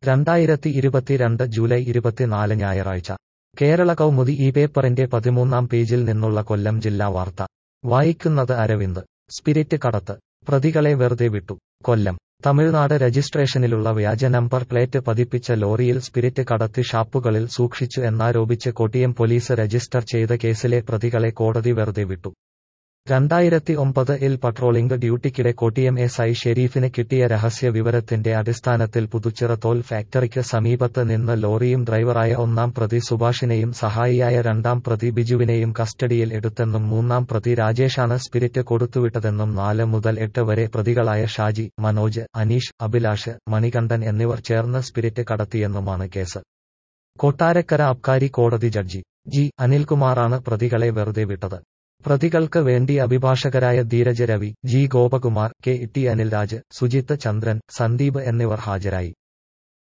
രണ്ടായിരത്തി ഇരുപത്തിരണ്ട് ജൂലൈ ഇരുപത്തിനാല് ഞായറാഴ്ച കേരള കൗമുദി ഈ പേപ്പറിന്റെ പതിമൂന്നാം പേജിൽ നിന്നുള്ള കൊല്ലം ജില്ലാ വാർത്ത വായിക്കുന്നത് അരവിന്ദ് സ്പിരിറ്റ് കടത്ത് പ്രതികളെ വെറുതെ വിട്ടു കൊല്ലം തമിഴ്നാട് രജിസ്ട്രേഷനിലുള്ള വ്യാജ നമ്പർ പ്ലേറ്റ് പതിപ്പിച്ച ലോറിയിൽ സ്പിരിറ്റ് കടത്തി ഷാപ്പുകളിൽ സൂക്ഷിച്ചു എന്നാരോപിച്ച് കൊട്ടിയം പോലീസ് രജിസ്റ്റർ ചെയ്ത കേസിലെ പ്രതികളെ കോടതി വെറുതെ വിട്ടു രണ്ടായിരത്തി ഒമ്പത് ഇൽ പട്രോളിംഗ് ഡ്യൂട്ടിക്കിടെ കൊട്ടിയം എസ് ഐ ഷെരീഫിന് കിട്ടിയ രഹസ്യ വിവരത്തിന്റെ അടിസ്ഥാനത്തിൽ പുതുച്ചിറ തോൽ ഫാക്ടറിക്ക് സമീപത്ത് നിന്ന് ലോറിയും ഡ്രൈവറായ ഒന്നാം പ്രതി സുഭാഷിനെയും സഹായിയായ രണ്ടാം പ്രതി ബിജുവിനെയും കസ്റ്റഡിയിൽ എടുത്തെന്നും മൂന്നാം പ്രതി രാജേഷാണ് സ്പിരിറ്റ് കൊടുത്തുവിട്ടതെന്നും നാല് മുതൽ എട്ട് വരെ പ്രതികളായ ഷാജി മനോജ് അനീഷ് അഭിലാഷ് മണികണ്ഠൻ എന്നിവർ ചേർന്ന് സ്പിരിറ്റ് കടത്തിയെന്നുമാണ് കേസ് കൊട്ടാരക്കര അബ്കാരി കോടതി ജഡ്ജി ജി അനിൽകുമാറാണ് പ്രതികളെ വെറുതെ വിട്ടത് പ്രതികൾക്ക് വേണ്ടി അഭിഭാഷകരായ Dheeraj Ravi G Gopakumar K T Anilraj Sujith Chandran Sandeep എന്നിവർ ഹാജരായി